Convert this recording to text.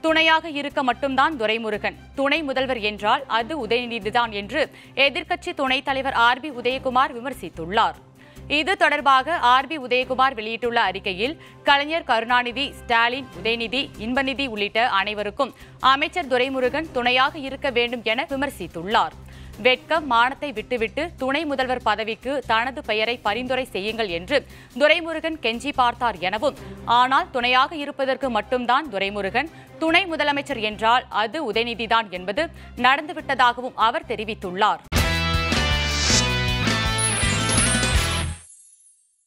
துணையாக இருக்க மட்டும்தான் துரைமுருகன் துணை முதல்வர் என்றால் அது உதயநிதிதான் என்று எதிர்க்கட்சி துணைத் தலைவர் ஆர் பி உதயகுமார் விமர்சித்துள்ளார் இது தொடர்பாக ஆர் பி உதயகுமார் வெளியிட்டுள்ள அறிக்கையில் கலைஞர் கருணாநிதி ஸ்டாலின் உதயநிதி இன்பநிதி உள்ளிட்ட அனைவருக்கும் அமைச்சர் துரைமுருகன் துணையாக இருக்க வேண்டும் என விமர்சித்துள்ளார் வெட்கம் மானத்தை விட்டுவிட்டு துணை முதல்வர் பதவிக்கு தனது பெயரை பரிந்துரை செய்யுங்கள் என்று துரைமுருகன் கெஞ்சி பார்த்தார் எனவும் ஆனால் துணையாக இருப்பதற்கு மட்டும்தான் துரைமுருகன் துணை முதலமைச்சர் என்றால் அது உதயநிதிதான் என்பது நடந்துவிட்டதாகவும் அவர் தெரிவித்துள்ளார்